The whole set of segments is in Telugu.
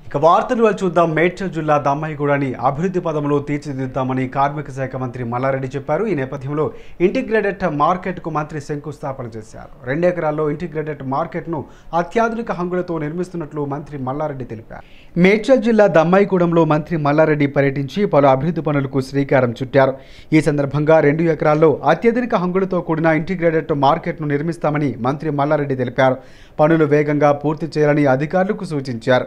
ఇక వార్తలు వాళ్ళు చూద్దాం మేడ్చల్ జిల్లా దమ్మాయిగూడని అభివృద్ధి పదంలో తీర్చిదిద్దామని కార్మిక శాఖ మంత్రి మల్లారెడ్డి చెప్పారు ఈ నేపథ్యంలో ఇంటిగ్రేటెడ్ మార్కెట్కు మంత్రి శంకుస్థాపన చేశారు రెండు ఎకరాల్లో ఇంటిగ్రేటెడ్ మార్కెట్ను అత్యాధునిక హంగులతో నిర్మిస్తున్నట్లు మంత్రి మల్లారెడ్డి తెలిపారు మేడ్చల్ జిల్లా దమ్మాయిగూడెంలో మంత్రి మల్లారెడ్డి పర్యటించి పలు అభివృద్ధి పనులకు శ్రీకారం చుట్టారు ఈ సందర్భంగా రెండు ఎకరాల్లో అత్యధిక హంగులతో కూడిన ఇంటిగ్రేటెడ్ మార్కెట్ను నిర్మిస్తామని మంత్రి మల్లారెడ్డి తెలిపారు పనులు వేగంగా పూర్తి చేయాలని అధికారులకు సూచించారు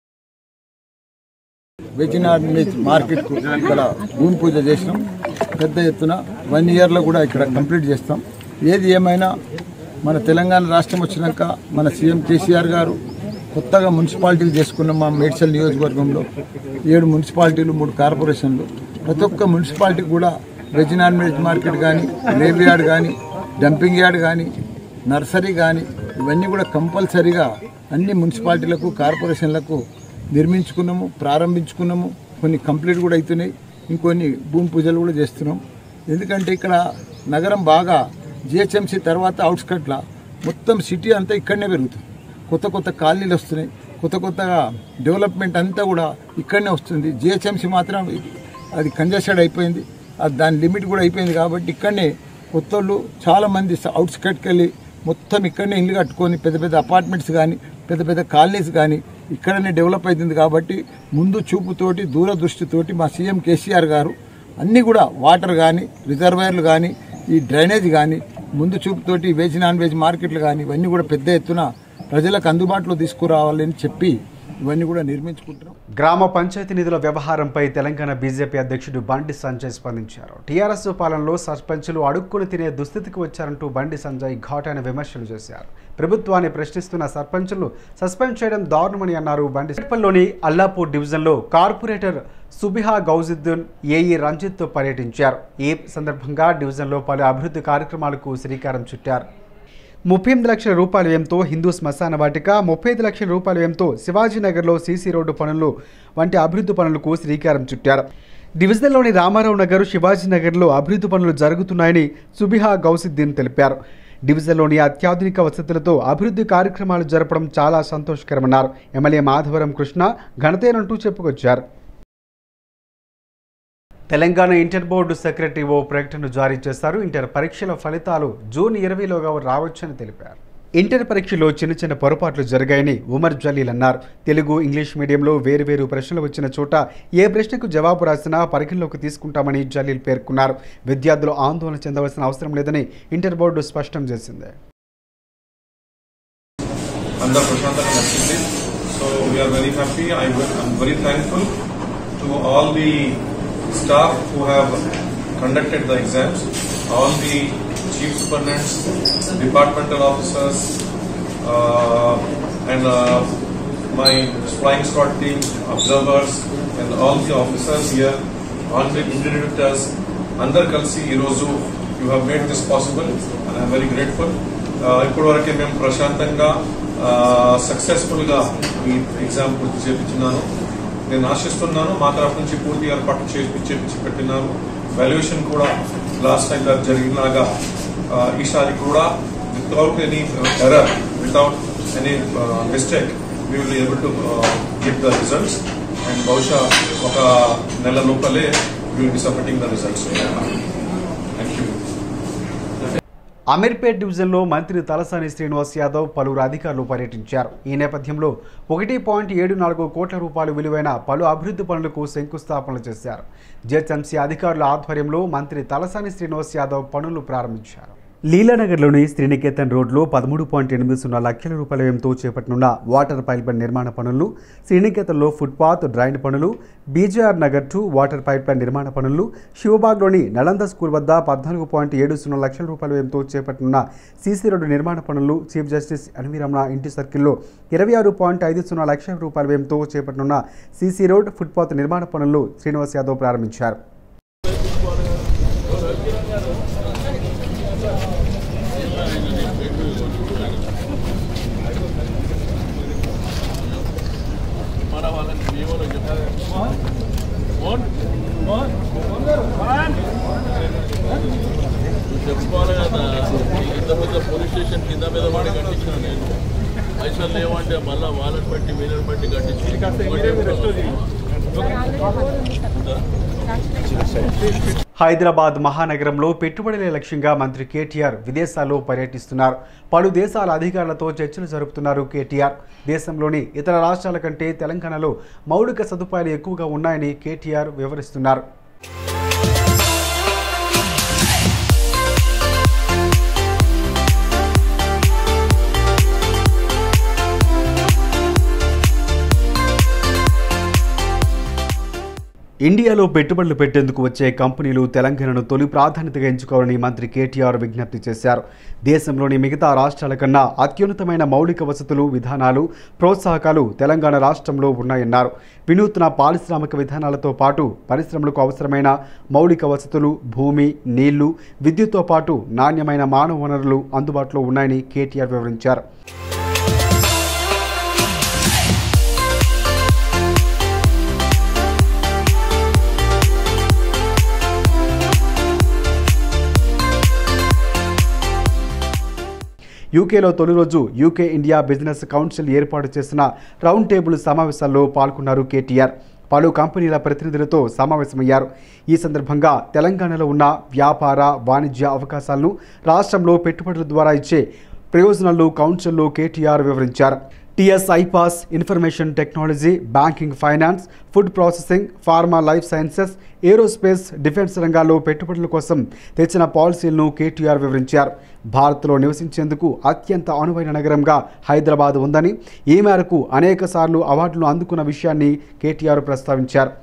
వెజినార్ మీట్ మార్కెట్కు ఇక్కడ భూమి పూజ చేసినాం పెద్ద ఎత్తున వన్ ఇయర్లో కూడా ఇక్కడ కంప్లీట్ చేస్తాం ఏది ఏమైనా మన తెలంగాణ రాష్ట్రం వచ్చినాక మన సీఎం కేసీఆర్ గారు కొత్తగా మున్సిపాలిటీలు చేసుకున్నాం మా మేడ్చల్ నియోజకవర్గంలో ఏడు మున్సిపాలిటీలు మూడు కార్పొరేషన్లు ప్రతి ఒక్క మున్సిపాలిటీకి కూడా వెజ్ నాన్ వెజ్ మార్కెట్ కానీ లేబర్ యార్డ్ కానీ డంపింగ్ యార్డ్ కానీ నర్సరీ కానీ ఇవన్నీ కూడా కంపల్సరీగా అన్ని మున్సిపాలిటీలకు కార్పొరేషన్లకు నిర్మించుకున్నాము ప్రారంభించుకున్నాము కొన్ని కంప్లీట్ కూడా అవుతున్నాయి ఇంకొన్ని భూమి పూజలు కూడా చేస్తున్నాం ఎందుకంటే ఇక్కడ నగరం బాగా జిహెచ్ఎంసీ తర్వాత అవుట్స్కట్ల మొత్తం సిటీ అంతా ఇక్కడనే పెరుగుతుంది కొత్త కొత్త కాలనీలు వస్తున్నాయి కొత్త కొత్తగా డెవలప్మెంట్ అంతా కూడా ఇక్కడనే వస్తుంది జిహెచ్ఎంసీ మాత్రం అది కంజెస్టెడ్ అయిపోయింది అది దాని లిమిట్ కూడా అయిపోయింది కాబట్టి ఇక్కడనే కొత్త వాళ్ళు చాలామంది అవుట్స్కట్కి వెళ్ళి మొత్తం ఇక్కడనే ఇల్లు కట్టుకొని పెద్ద పెద్ద అపార్ట్మెంట్స్ కానీ పెద్ద పెద్ద కాలనీస్ కానీ ఇక్కడనే డెవలప్ అవుతుంది కాబట్టి ముందు చూపుతోటి దూరదృష్టితోటి మా సీఎం కేసీఆర్ గారు అన్నీ కూడా వాటర్ కానీ రిజర్వాయర్లు కానీ ఈ డ్రైనేజ్ కానీ ముందు చూపుతోటి వెజ్ నాన్ వెజ్ మార్కెట్లు కానీ ఇవన్నీ కూడా పెద్ద ఎత్తున ప్రజలకు అందుబాటులో తీసుకురావాలని చెప్పి ఇవన్నీ కూడా నిర్మించుకుంటున్నాం గ్రామ పంచాయతీ నిధుల వ్యవహారంపై తెలంగాణ బీజేపీ అధ్యక్షుడు బండి సంజయ్ స్పందించారు టీఆర్ఎస్ పాలనలో సర్పంచులు అడుక్కుని తినే దుస్థితికి వచ్చారంటూ బండి సంజయ్ ఘాటైన విమర్శలు చేశారు ప్రభుత్వాన్ని ప్రశ్నిస్తున్న సర్పంచులు సస్పెండ్ చేయడం దారుణమని అన్నారు బండి లోని అల్లాపూర్ డివిజన్లో కార్పొరేటర్ సుబిహా గౌజుద్దీన్ ఏఈ రంజిత్తో పర్యటించారు ఈ సందర్భంగా డివిజన్లో పలు అభివృద్ధి కార్యక్రమాలకు శ్రీకారం చుట్టారు ముప్పై ఎనిమిది లక్షల రూపాయల వ్యయంతో హిందూ శ్మశాన వాటిక ముప్పై ఐదు లక్షల రూపాయల వ్యయంతో శివాజీనగర్లో సీసీ రోడ్డు పనులు వంటి అభివృద్ధి పనులకు శ్రీకారం చుట్టారు డివిజన్లోని రామారావు నగర్ శివాజీనగర్లో అభివృద్ధి పనులు జరుగుతున్నాయని సుబిహా గౌసిద్దీన్ తెలిపారు డివిజన్లోని అత్యాధునిక వసతులతో అభివృద్ధి కార్యక్రమాలు జరపడం చాలా సంతోషకరమన్నారు ఎమ్మెల్యే మాధవరం కృష్ణ ఘనతేనంటూ చెప్పుకొచ్చారు తెలంగాణ ఇంటర్ బోర్డు సెక్రటరీ ఓ ప్రకటన జారీ చేశారు ఇంటర్ పరీక్షల ఫలితాలు జూన్ ఇరవైలోగా రావచ్చని తెలిపారు ఇంటర్ పరీక్షలో చిన్న చిన్న పొరపాట్లు జరిగాయని ఉమర్ జలీల్ అన్నారు తెలుగు ఇంగ్లీష్ మీడియంలో వేరువేరు ప్రశ్నలు వచ్చిన చోట ఏ ప్రశ్నకు జవాబు రాసినా పరిగణలోకి తీసుకుంటామని జలీల్ పేర్కొన్నారు విద్యార్థులు ఆందోళన చెందవలసిన అవసరం లేదని ఇంటర్ బోర్డు స్పష్టం చేసింది అందరు ప్రశాంతంగా నచ్చింది so we're very happy I I'm very thankful to all the staff who have conducted the exams all the chief superintendents departmental officers and my flying squad team observers and all the officers here all the invigilators అందరు కలిసి ఈరోజు you have made this possible and I'm very grateful ఇప్పటి వరకే మేము ప్రశాంతంగా సక్సెస్ఫుల్ గా ఈ ఎగ్జామ్ పూర్తి చేపించున్నాను నేను ఆశిస్తున్నాను మా తరఫు నుంచి పూర్తి ఏర్పాట్లు చేసి చేపించి పెట్టినారు వాల్యుయేషన్ కూడా లాస్ట్ టైం జరిగినలాగా ఆ, ఈసారి కూడా without any error without any mistake we will able to give the results and బహుశా ఒక నెల లోపలే will be submitting the results thank you Ameerpet డివిజన్లో మంత్రి తలసాని శ్రీనివాస్ యాదవ్ పలువురు అధికారులు పర్యటించారు ఈ నేపథ్యంలో ఒకటి పాయింట్ ఏడు నాలుగు కోట్ల రూపాయలు విలువైన పలు అభివృద్ధి పనులకు శంకుస్థాపనలు చేశారు జిహెచ్ఎంసీ అధికారుల ఆధ్వర్యంలో మంత్రి తలసాని శ్రీనివాస్ యాదవ్ పనులు ప్రారంభించారు లీలానగర్లోని శ్రీనికేతన్ రోడ్లో పదమూడు పాయింట్ ఎనిమిది సున్నా లక్షల రూపాయల వ్యయంతో చేపట్టనున్న వాటర్ పైప్ లైన్ నిర్మాణ పనులు శ్రీనికేతన్లో ఫుట్పాత్ డ్రైన్ పనులు BJR Nagar to water pipe line నిర్మాణ పనులు శివబాగ్లోని నలంద స్కూల్ వద్ద పద్నాలుగు పాయింట్ ఏడు సున్నా లక్షల రూపాయల వ్యయంతో చేపట్టనున్న సీసీ రోడ్డు నిర్మాణ పనులు చీఫ్ జస్టిస్ ఎన్వి రమణ ఇంటి సర్కిల్లో ఇరవై ఆరు పాయింట్ ఐదు సున్నా లక్షల రూపాయల వ్యయంతో చేపట్టనున్న సీసీ రోడ్ ఫుట్పాత్ నిర్మాణ పనులు శ్రీనివాస్ యాదవ్ ప్రారంభించారు చెప్పుకోవాలి కదా ఇంత పెద్ద పోలీస్ స్టేషన్ కింద మీద పడి కట్టించిన నేను పైసలు లేవంటే మళ్ళీ వాళ్ళని బట్టి వీళ్ళని బట్టి కట్టించి హైదరాబాద్ మహానగరంలో పెట్టుబడులే లక్ష్యంగా మంత్రి కేటీఆర్ విదేశాల్లో పర్యటిస్తున్నారు పలు దేశాల అధికారులతో చర్చలు జరుపుతున్నారు కేటీఆర్ దేశంలోని ఇతర రాష్ట్రాల కంటే తెలంగాణలో మౌలిక సదుపాయాలు ఎక్కువగా ఉన్నాయని కేటీఆర్ వివరిస్తున్నారు ఇండియాలో పెట్టుబడులు పెట్టేందుకు వచ్చే కంపెనీలు తెలంగాణను తొలి ప్రాధాన్యతగా ఎంచుకోవాలని మంత్రి కేటీఆర్ విజ్ఞప్తి చేశారు దేశంలోని మిగతా రాష్ట్రాల కన్నా అత్యున్నతమైన మౌలిక వసతులు విధానాలు ప్రోత్సాహకాలు తెలంగాణ రాష్ట్రంలో ఉన్నాయన్నారు వినూత్న పారిశ్రామిక విధానాలతో పాటు పరిశ్రమలకు అవసరమైన మౌలిక వసతులు భూమి నీళ్లు విద్యుత్తో పాటు నాణ్యమైన మానవ వనరులు అందుబాటులో ఉన్నాయని కేటీఆర్ వివరించారు యూకేలో తొలి రోజు యూకే ఇండియా బిజినెస్ కౌన్సిల్ ఏర్పాటు చేసిన రౌండ్ టేబుల్ సమావేశాల్లో పాల్గొన్నారు కేటీఆర్ పలు కంపెనీల ప్రతినిధులతో సమావేశమయ్యారు ఈ సందర్భంగా తెలంగాణలో ఉన్న వ్యాపార వాణిజ్య అవకాశాలను రాష్ట్రంలో పెట్టుబడుల ద్వారా ఇచ్చే ప్రయోజనాలు కౌన్సిల్లో కేటీఆర్ వివరించారు TS iPASS information technology banking finance food processing pharma life sciences aerospace defence రంగాల్లో పెట్టుబడుల కోసం తెచ్చిన పాలసీలను కేటీఆర్ వివరించారు భారత్లో నివసించేందుకు అత్యంత అనువైన నగరంగా హైదరాబాద్ ఉందని ఈ మేరకు అనేక సార్లు అవార్డులు అందుకున్న విషయాన్ని కేటీఆర్ ప్రస్తావించారు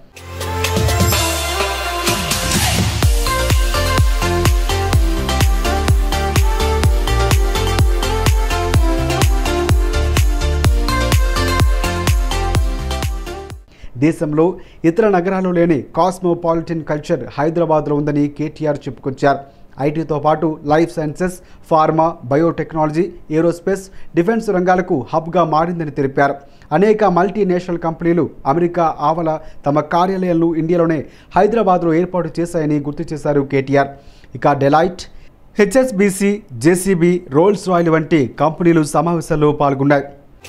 దేశంలో ఇతర నగరాల్లో లేని కాస్మోపాలిటన్ కల్చర్ హైదరాబాద్లో ఉందని కేటీఆర్ చెప్పుకొచ్చారు ఐటీతో పాటు life sciences pharma biotechnology aerospace defence రంగాలకు హబ్గా మారిందని తెలిపారు అనేక మల్టీనేషనల్ కంపెనీలు అమెరికా ఆవల తమ కార్యాలయాలను ఇండియాలోనే హైదరాబాద్లో ఏర్పాటు చేశాయని గుర్తు చేశారు కేటీఆర్ ఇక Deloitte HSBC JCB Rolls Royce వంటి కంపెనీలు సమావేశాల్లో పాల్గొన్నాయి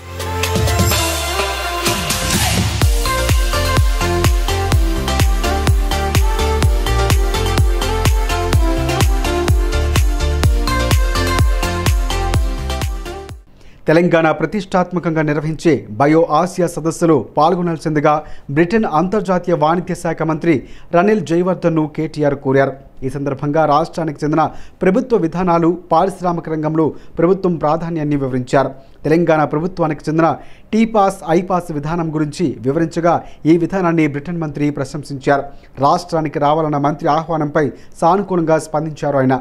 తెలంగాణ ప్రతిష్టాత్మకంగా నిర్వహించే బయో ఆసియా సదస్సులో పాల్గొనాల్సిందిగా బ్రిటన్ అంతర్జాతీయ వాణిజ్య శాఖ మంత్రి రనిల్ జైవర్ధన్ను కేటీఆర్ కోరారు ఈ సందర్భంగా రాష్ట్రానికి చెందిన ప్రభుత్వ విధానాలు పారిశ్రామిక రంగంలో ప్రభుత్వం ప్రాధాన్యాన్ని వివరించారు తెలంగాణ ప్రభుత్వానికి చెందిన టీపాస్ ఐపాస్ విధానం గురించి వివరించగా ఈ విధానాన్ని బ్రిటన్ మంత్రి ప్రశంసించారు రాష్ట్రానికి రావాలన్న మంత్రి ఆహ్వానంపై సానుకూలంగా స్పందించారు ఆయన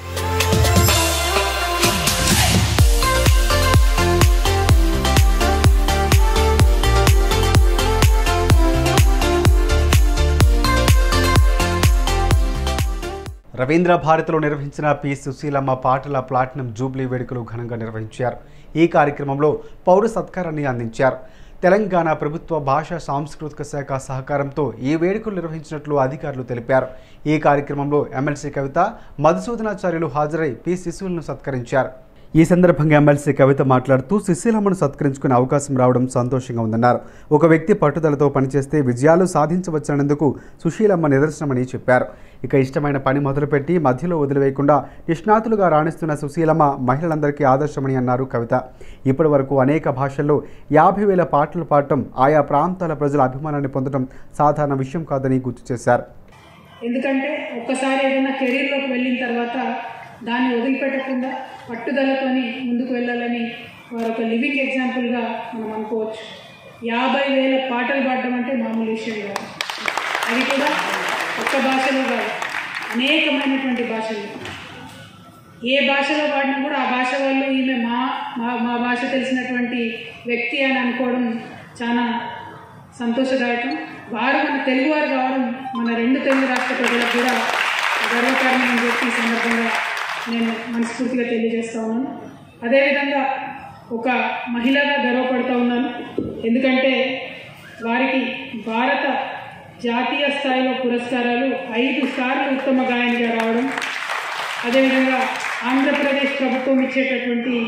రవీంద్ర భారతిలో నిర్వహించిన పి సుశీలమ్మ పాటల ప్లాటినం జూబ్లీ వేడుకలు ఘనంగా నిర్వహించారు ఈ కార్యక్రమంలో పౌర సత్కారాన్ని అందించారు తెలంగాణ ప్రభుత్వ భాషా సాంస్కృతిక శాఖ సహకారంతో ఈ వేడుకలు నిర్వహించినట్లు అధికారులు తెలిపారు ఈ కార్యక్రమంలో ఎమ్మెల్సీ కవిత మధుసూదనాచార్యులు హాజరై పి శిశువులను సత్కరించారు ఈ సందర్భంగా ఎమ్మెల్సీ కవిత మాట్లాడుతూ సుశీలమ్మను సత్కరించుకునే అవకాశం రావడం సంతోషంగా ఉందన్నారు ఒక వ్యక్తి పట్టుదలతో పనిచేస్తే విజయాలు సాధించవచ్చనేందుకు సుశీలమ్మ నిదర్శనమని చెప్పారు ఇక ఇష్టమైన పని మొదలుపెట్టి మధ్యలో వదిలివేయకుండా నిష్ణాతులుగా రాణిస్తున్న సుశీలమ్మ మహిళలందరికీ ఆదర్శమని అన్నారు కవిత ఇప్పటి వరకు అనేక భాషల్లో యాభై వేల పాటలు పాడటం ఆయా ప్రాంతాల ప్రజల అభిమానాన్ని పొందడం సాధారణ విషయం కాదని గుర్తు చేశారు ఎందుకంటే ఒక్కసారి ఏదైనా కెరీర్లోకి వెళ్ళిన తర్వాత దాన్ని వదిలిపెట్టకుండా పట్టుదలతోని ముందుకు వెళ్ళాలని వారు ఒక లివింగ్ ఎగ్జాంపుల్గా మనం అనుకోవచ్చు యాభై వేల పాటలు పాడడం అంటే మామూలు విషయం కాదు అది కూడా ఒక్క భాషలో కాదు అనేకమైనటువంటి భాషలు ఏ భాషలో పాడినా కూడా ఆ భాష వాళ్ళు ఈమె మా మా మా భాష తెలిసినటువంటి వ్యక్తి అని అనుకోవడం చాలా సంతోషదాయకం వారు మన తెలుగువారు కావడం మన రెండు తెలుగు రాష్ట్ర ప్రజలకు కూడా గర్వకారణం అని చెప్పి ఈ సందర్భంగా నేను మనస్ఫూర్తిగా తెలియజేస్తా ఉన్నాను అదేవిధంగా ఒక మహిళగా గర్వపడుతూ ఉన్నాను ఎందుకంటే వారికి భారత జాతీయ స్థాయిలో పురస్కారాలు ఐదు సార్లు ఉత్తమ గాయనిగా రావడం అదేవిధంగా ఆంధ్రప్రదేశ్ ప్రభుత్వం ఇచ్చేటటువంటి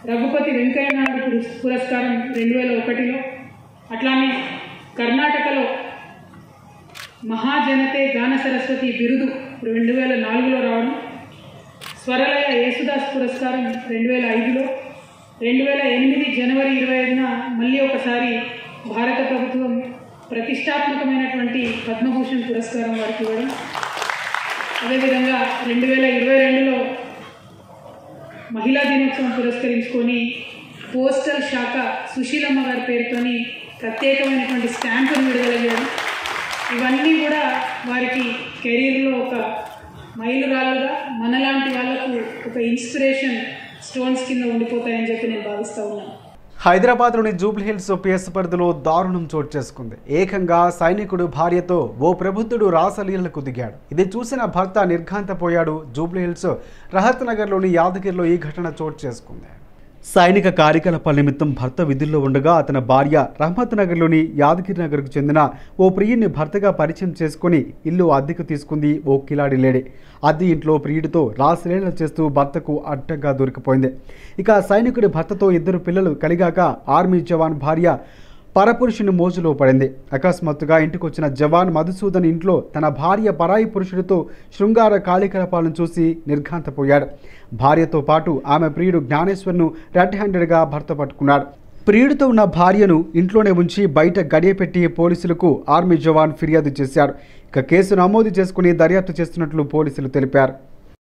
రఘుపతి వెంకయ్య నాయుడు పురస్- పురస్కారం రెండు వేల ఒకటిలో అట్లానే కర్ణాటకలో మహాజనతే గాన సరస్వతి బిరుదు రెండు వేల నాలుగులో రావడం స్వరలయ యేసుదాస్ పురస్కారం రెండు వేల ఐదులో రెండు వేల ఎనిమిది జనవరి ఇరవై ఐదున మళ్ళీ ఒకసారి భారత ప్రభుత్వం ప్రతిష్టాత్మకమైనటువంటి పద్మభూషణ్ పురస్కారం వారికి ఇవ్వడం అదేవిధంగా రెండు వేల ఇరవై రెండులో మహిళా దినోత్సవం పురస్కరించుకొని పోస్టల్ శాఖ సుశీలమ్మ గారి పేరుతోని ప్రత్యేకమైనటువంటి స్టాంపును విడుదల చేయడం ఇవన్నీ కూడా వారికి కెరీర్లో ఒక మైలురాళ్ళుగా మనలాంటి వాళ్ళకు ఒక ఇన్స్పిరేషన్ స్టోన్స్ కింద ఉండిపోతాయని చెప్పి నేను భావిస్తూ ఉన్నాను హైదరాబాద్లోని జూబ్లీహిల్స్ పిఎస్ పరిధిలో దారుణం చోటు చేసుకుంది ఏకంగా సైనికుడు భార్యతో ఓ ప్రబుద్ధుడు రాసలీలకు దిగాడు ఇది చూసిన భర్త నిర్ఘాంతపోయాడు జూబ్లీహిల్స్ రహత్ నగర్లోని యాదగిరిలో ఈ ఘటన చోటు చేసుకుంది సైనిక కార్యకలాపాల నిమిత్తం భర్త విధుల్లో ఉండగా అతని భార్య రహమత్ నగర్లోని యాదగిరి నగర్కు చెందిన ఓ ప్రియుడిని భర్తగా పరిచయం చేసుకుని ఇల్లు అద్దెకు తీసుకుంది ఓ కిలాడి లేడీ అద్దె ఇంట్లో ప్రియుడితో రాసలీల చేస్తూ భర్తకు అడ్డంగా దొరికిపోయింది ఇక సైనికుడి భర్తతో ఇద్దరు పిల్లలు కలిగాక ఆర్మీ జవాన్ భార్య పరపురుషుని మోజులో పడింది అకస్మాత్తుగా ఇంటికొచ్చిన జవాన్ మధుసూదన్ ఇంట్లో తన భార్య పరాయి పురుషుడితో శృంగార కార్యకలాపాలను చూసి నిర్ఘాంతపోయాడు భార్యతో పాటు ఆమె ప్రియుడు జ్ఞానేశ్వర్ను రెడ్ హ్యాండెడ్గా భర్త పట్టుకున్నాడు ప్రియుడితో ఉన్న భార్యను ఇంట్లోనే ఉంచి బయట గడియపెట్టి పోలీసులకు ఆర్మీ జవాన్ ఫిర్యాదు చేశాడు ఇక కేసు నమోదు చేసుకుని దర్యాప్తు చేస్తున్నట్లు పోలీసులు తెలిపారు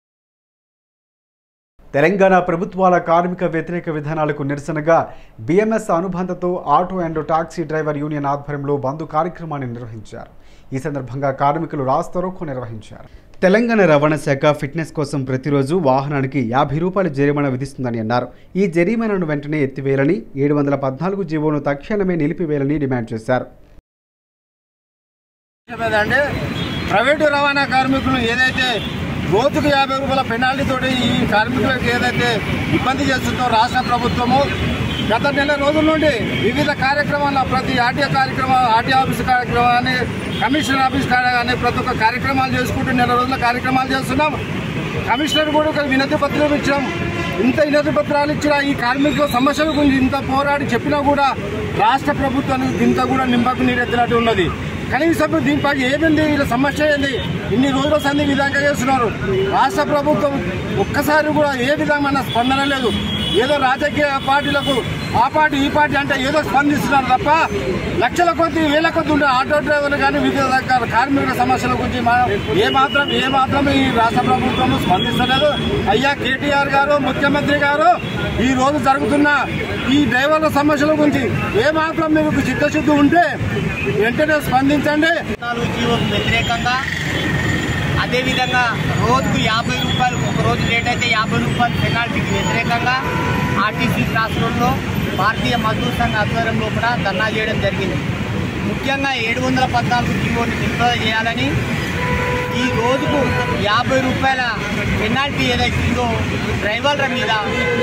తెలంగాణ ప్రభుత్వాల కార్మిక వ్యతిరేక విధానాలకు నిరసనగా బీఎంఎస్ అనుబంధతో auto and taxi driver union ఆధ్వర్యంలో బంద్ కార్యక్రమాన్ని నిర్వహించారు ఈ సందర్భంగా కార్మికులు రాస్తారోకో నిర్వహించారు తెలంగాణ రవాణా శాఖ ఫిట్నెస్ కోసం ప్రతిరోజు వాహనానికి యాభై రూపాయల జరిమానా విధిస్తుందని అన్నారు ఈ జరిమానాను వెంటనే ఎత్తివేయాలని ఏడు వందల పద్నాలుగు జీవోను తక్షణమే నిలిపివేయాలని డిమాండ్ చేశారు అంటే ప్రైవేటు రవాణా కార్మికులు ఏదైతే రోజుకు యాభై రూపాయల పెనాల్టీ తోటి ఈ కార్మికులకు ఏదైతే ఇబ్బంది చేస్తుందో రాష్ట్ర ప్రభుత్వము గత నెల రోజుల నుండి వివిధ కార్యక్రమాలు ప్రతి ఆర్టీఓ కార్యక్రమం ఆర్టీఓ ఆఫీస్ కార్యక్రమాన్ని కమిషనర్ ఆఫీస్ కాడ కానీ ప్రతి ఒక్క కార్యక్రమాలు చేసుకుంటూ నెల రోజుల కార్యక్రమాలు చేస్తున్నాం కమిషనర్ కూడా ఒక వినతి పత్రం ఇచ్చాం ఇంత వినతి పత్రాలు ఇచ్చిన ఈ కార్మికుల సమస్యల గురించి ఇంత పోరాడి చెప్పినా కూడా రాష్ట్ర ప్రభుత్వానికి ఇంత కూడా నింపకు నీరెత్తినట్టు ఉన్నది కనీసం దీనిపై ఏమింది వీళ్ళ సమస్య ఏంది ఇన్ని రోజుల సంది ఈ విధంగా చేస్తున్నారు రాష్ట్ర ప్రభుత్వం ఒక్కసారి కూడా ఏ విధమైన స్పందన లేదు ఏదో రాజకీయ పార్టీలకు ఆ పార్టీ ఈ పార్టీ అంటే ఏదో స్పందిస్తున్నారు తప్ప లక్షల కొద్ది వేల కొద్ది ఉండే ఆటో డ్రైవర్లు కానీ వివిధ రకాల కార్మికుల సమస్యల గురించి మా- ఏ మాత్రం ఏ మాత్రం ఈ రాష్ట్ర ప్రభుత్వం స్పందిస్తలేదు అయ్యా కేటీఆర్ గారు ముఖ్యమంత్రి గారు ఈ రోజు జరుగుతున్న ఈ డ్రైవర్ల సమస్యల గురించి ఏ మాత్రం మీకు చిత్తశుద్ధి ఉంటే వెంటనే స్పందించండి నాలుగు జీవోకు వ్యతిరేకంగా అదేవిధంగా రోజుకు యాభై రూపాయలు ఒక రోజు లేట్ అయితే యాభై రూపాయలు పెనాల్టీకి వ్యతిరేకంగా ఆర్టీసీ క్లాస్ రోడ్లో భారతీయ మజ్దూర్ సంఘ ఆధ్వర్యంలో కూడా ధర్నా చేయడం జరిగింది ముఖ్యంగా ఏడు వందల పద్నాలుగు జీవోని నిలుపుదల చేయాలని ఈ రోజుకు యాభై రూపాయల పెనాల్టీ ఏదైతే ఉందో డ్రైవర్ల మీద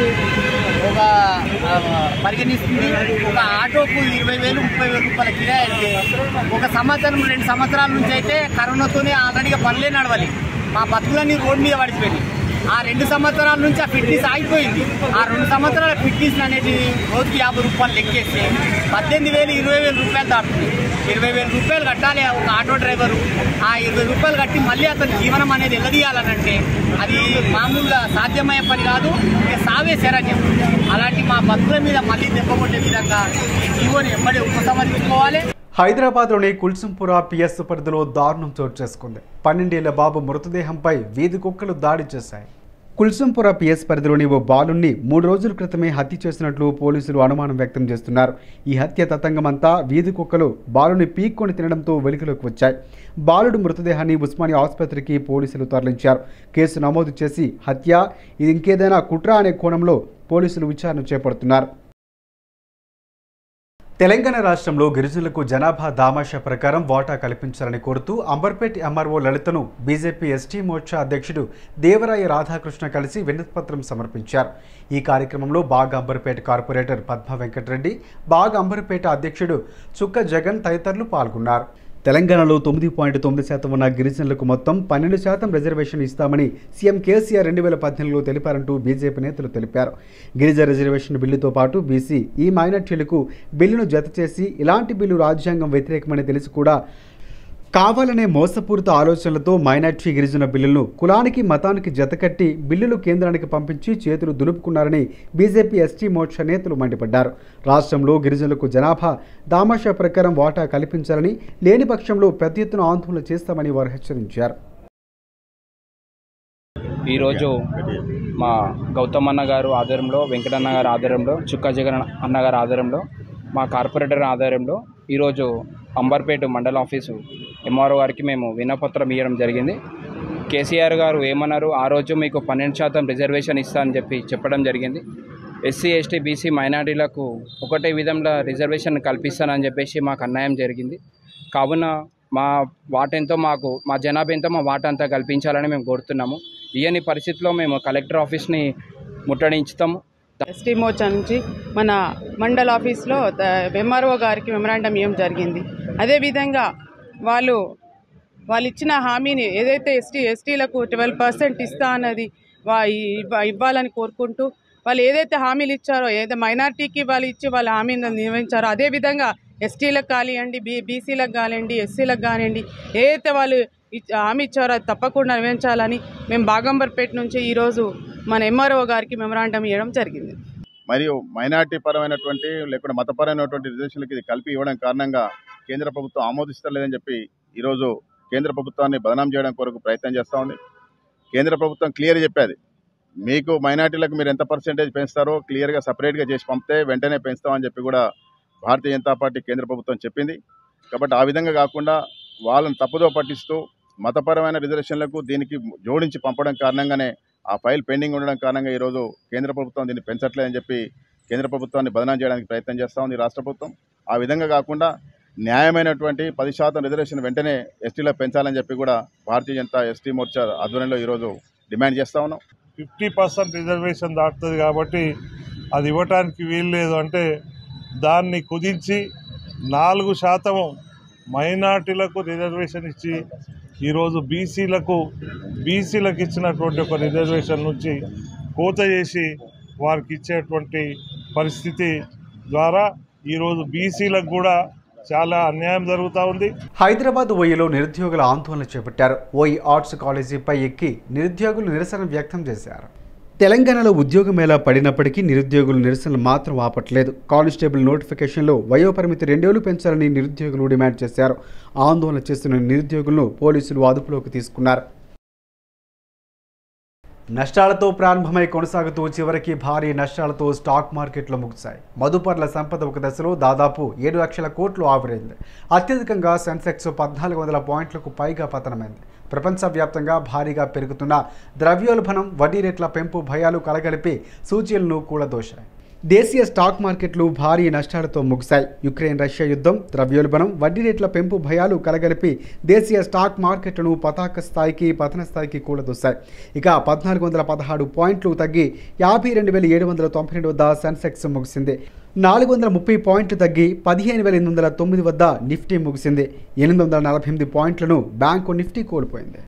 ఒక ఆ, పరిగణిస్తుంది ఒక ఆటోకు ఇరవై వేలు ముప్పై వేల రూపాయల కిరాయి అయితే ఒక సంవత్సరం రెండు సంవత్సరాల నుంచి అయితే కరోనాతోనే ఆల్రెడీగా పనులే నడవాలి మా బతుకులన్నీ రోడ్డు మీద పడిపోయినాయి ఆ రెండు సంవత్సరాల నుంచి ఆ ఫిట్నెస్ ఆగిపోయింది ఆ రెండు సంవత్సరాల ఫిట్నెస్ అనేది రోజుకి యాభై రూపాయలు లెక్కేస్తే పద్దెనిమిది వేలు ఇరవై వేల రూపాయలు దాటుతుంది ఇరవై వేల రూపాయలు కట్టాలి ఒక ఆటో డ్రైవరు ఆ ఇరవై రూపాయలు కట్టి మళ్ళీ అతని జీవనం అనేది ఎగదీయాలనంటే అది మామూలుగా సాధ్యమయ్యే పని కాదు ఇక సావే శరణ్యం అలాంటి మా బతుకుల మీద మళ్ళీ దెబ్బకొట్టే విధంగా ఈ జీవోని ఎమ్మడి ఉపసంహరించుకోవాలి హైదరాబాద్లోని కుల్సంపుర పిఎస్ పరిధిలో దారుణం చోటు చేసుకుంది పన్నెండేళ్ల బాబు మృతదేహంపై వీధి కుక్కలు దాడి చేశాయి కుల్సంపుర పిఎస్ పరిధిలోని ఓ బాలుణ్ణి మూడు రోజుల క్రితమే హత్య చేసినట్లు పోలీసులు అనుమానం వ్యక్తం చేస్తున్నారు ఈ హత్య తతంగమంతా వీధి కుక్కలు బాలుని పీక్కొని తినడంతో వెలుగులోకి వచ్చాయి బాలుడు మృతదేహాన్ని ఉస్మానియా ఆసుపత్రికి పోలీసులు తరలించారు కేసు నమోదు చేసి హత్య ఇది ఇంకేదైనా కుట్ర అనే కోణంలో పోలీసులు విచారణ చేపడుతున్నారు తెలంగాణ రాష్ట్రంలో గిరిజనులకు జనాభా దామాషా ప్రకారం వాటా కల్పించాలని కోరుతూ అంబర్పేట్ ఎంఆర్ఓ లలితను బీజేపీ ఎస్టీ మోర్చా అధ్యక్షుడు దేవరాయ రాధాకృష్ణ కలిసి వినతిపత్రం సమర్పించారు ఈ కార్యక్రమంలో బాగ్ అంబర్పేట కార్పొరేటర్ పద్మ వెంకటరెడ్డి బాగ్ అంబర్పేట అధ్యక్షుడు చుక్క జగన్ తదితరులు పాల్గొన్నారు తెలంగాణలో తొమ్మిది పాయింట్ తొమ్మిది శాతం ఉన్న గిరిజనులకు మొత్తం పన్నెండు శాతం రిజర్వేషన్ ఇస్తామని సీఎం కేసీఆర్ రెండు వేల పద్దెనిమిదిలో తెలిపారంటూ బీజేపీ నేతలు తెలిపారు గిరిజన రిజర్వేషన్ బిల్లుతో పాటు బీసీ ఈ మైనార్టీలకు బిల్లును జత చేసి ఇలాంటి బిల్లు రాజ్యాంగం వ్యతిరేకమని తెలిసి కూడా కావాలనే మోసపూరిత ఆలోచనలతో మైనార్టీ గిరిజన బిల్లులను కులానికి మతానికి జతకట్టి బిల్లులు కేంద్రానికి పంపించి చేతులు దులుపుకున్నారని బీజేపీ ఎస్టీ మోర్చా నేతలు మండిపడ్డారు రాష్ట్రంలో గిరిజనులకు జనాభా దామాషా ప్రకారం వాటా కల్పించాలని లేని పక్షంలో పెద్ద ఎత్తున ఆందోళన చేస్తామని వారు హెచ్చరించారు ఈరోజు మా గౌతమ్ అన్న గారు ఆధ్వర్యంలో వెంకటన్న గారి ఆధ్వర్యంలో చుక్కా జగన్ అన్న గారి ఆధ్వర్యంలో మా కార్పొరేటర్ ఆధ్వర్యంలో ఈరోజు అంబర్పేట మండల ఆఫీసు ఎంఆర్ఓ గారికి మేము వినపత్రం ఇవ్వడం జరిగింది కేసీఆర్ గారు ఏమన్నారు ఆ రోజు మీకు పన్నెండు శాతం రిజర్వేషన్ ఇస్తా అని చెప్పి చెప్పడం జరిగింది ఎస్సీ ఎస్టీ బీసీ మైనారిటీలకు ఒకటే విధంగా రిజర్వేషన్ కల్పిస్తానని చెప్పేసి మాకు అన్యాయం జరిగింది కావున మా వాట ఎంతో మాకు మా జనాభా ఎంతో మా వాట అంతా కల్పించాలని మేము కోరుతున్నాము ఇయని పరిస్థితిలో మేము కలెక్టర్ ఆఫీస్ని ముట్టడించుతాము ఎస్టీ మోర్చా నుంచి మన మండల్ ఆఫీస్లో ఎంఆర్ఓ గారికి మెమరాండం ఇవ్వడం జరిగింది అదేవిధంగా వాళ్ళు వాళ్ళు ఇచ్చిన హామీని ఏదైతే ఎస్టీ ఎస్టీలకు ట్వెల్వ్ పర్సెంట్ ఇస్తా అన్నది వా ఇవ్వ- ఇవ్వాలని కోరుకుంటూ వాళ్ళు ఏదైతే హామీలు ఇచ్చారో ఏదైతే మైనార్టీకి వాళ్ళు ఇచ్చి వాళ్ళ హామీని నిర్వహించారో అదేవిధంగా ఎస్టీలకు కానివ్వండి బీ బీసీలకు కానివ్వండి ఎస్సీలకు కానివ్వండి ఏదైతే వాళ్ళు ఇచ్- హామీ ఇచ్చారో అది తప్పకుండా నిర్వహించాలని మేము బాగంబర్పేట నుంచి ఈరోజు మన ఎంఆర్ఓ గారికి మెమరాండం ఇవ్వడం జరిగింది మరియు మైనార్టీ పరమైనటువంటి లేకుంటే మతపరమైనటువంటి రిజర్వేషన్లకి ఇది కలిపి ఇవ్వడం కారణంగా కేంద్ర ప్రభుత్వం ఆమోదిస్తలేదని చెప్పి ఈరోజు కేంద్ర ప్రభుత్వాన్ని బదనాం చేయడం కొరకు ప్రయత్నం చేస్తూ ఉంది కేంద్ర ప్రభుత్వం క్లియర్ చెప్పేది మీకు మైనార్టీలకు మీరు ఎంత పర్సెంటేజ్ పెంచుతారో క్లియర్గా సపరేట్గా చేసి పంపితే వెంటనే పెంచుతామని చెప్పి కూడా భారతీయ జనతా పార్టీ కేంద్ర ప్రభుత్వం చెప్పింది కాబట్టి ఆ విధంగా కాకుండా వాళ్ళని తప్పుదో పట్టిస్తూ మతపరమైన రిజర్వేషన్లకు దీనికి జోడించి పంపడం కారణంగానే ఆ ఫైల్ పెండింగ్ ఉండడం కారణంగా ఈరోజు కేంద్ర ప్రభుత్వం దీన్ని పెంచట్లేదని చెప్పి కేంద్ర ప్రభుత్వాన్ని బదనాం చేయడానికి ప్రయత్నం చేస్తూ ఉంది రాష్ట్ర ప్రభుత్వం ఆ విధంగా కాకుండా న్యాయమైనటువంటి పది శాతం రిజర్వేషన్ వెంటనే ఎస్టీలో పెంచాలని చెప్పి కూడా భారతీయ జనతా ఎస్టీ మోర్చా ఆధ్వర్యంలో ఈరోజు డిమాండ్ చేస్తూ ఉన్నాం ఫిఫ్టీ పర్సెంట్ రిజర్వేషన్ దాటుతుంది కాబట్టి అది ఇవ్వటానికి వీలు లేదు అంటే దాన్ని కుదించి నాలుగు శాతం మైనార్టీలకు రిజర్వేషన్ ఇచ్చి ఈరోజు బీసీలకు బీసీలకు ఇచ్చినటువంటి ఒక రిజర్వేషన్ నుంచి కోత చేసి వారికి ఇచ్చేటువంటి పరిస్థితి ద్వారా ఈరోజు బీసీలకు కూడా చాలా అన్యాయం జరుగుతూ ఉంది హైదరాబాద్ ఓయిలో నిరుద్యోగుల ఆందోళన చేపట్టారు ఓయి ఆర్ట్స్ కాలేజీపై ఎక్కి నిరుద్యోగులు నిరసన వ్యక్తం చేశారు తెలంగాణలో ఉద్యోగ మేళా పడినప్పటికీ నిరుద్యోగులు నిరసనలు మాత్రం ఆపట్లేదు కానిస్టేబుల్ నోటిఫికేషన్లో వయోపరిమితి రెండేళ్లు పెంచాలని నిరుద్యోగులు డిమాండ్ చేశారు ఆందోళన చేస్తున్న నిరుద్యోగులను పోలీసులు అదుపులోకి తీసుకున్నారు నష్టాలతో ప్రారంభమై కొనసాగుతూ చివరికి భారీ నష్టాలతో స్టాక్ మార్కెట్లు ముగిశాయి మదుపర్ల సంపద ఒక దశలో దాదాపు ఏడు లక్షల కోట్లు ఆవిరైంది అత్యధికంగా సెన్సెక్స్ పద్నాలుగు వందల పాయింట్లకు పైగా పతనమైంది ప్రపంచవ్యాప్తంగా భారీగా పెరుగుతున్న ద్రవ్యోల్బణం వడ్డీ రేట్ల పెంపు భయాలు కలగలిపి సూచీలను కూలదోశాయి దేశీయ స్టాక్ మార్కెట్లు భారీ నష్టాలతో ముగిశాయి యుక్రెయిన్ రష్యా యుద్ధం ద్రవ్యోల్బణం వడ్డీ రేట్ల పెంపు భయాలు కలగలిపి దేశీయ స్టాక్ మార్కెట్లను పతాక స్థాయికి పతన స్థాయికి కూలదోశాయి ఇక పద్నాలుగు వందల పదహారు పాయింట్లు తగ్గి యాభై రెండు వేల ఏడు వందల తొంభై రెండు వద్ద సెన్సెక్స్ ముగిసింది నాలుగు వందల ముప్పై పాయింట్లు తగ్గి పదిహేను వేల ఎనిమిది వందల తొమ్మిది వద్ద నిఫ్టీ ముగిసింది ఎనిమిది వందల నలభై ఎనిమిది పాయింట్లను బ్యాంకు నిఫ్టీ కోల్పోయింది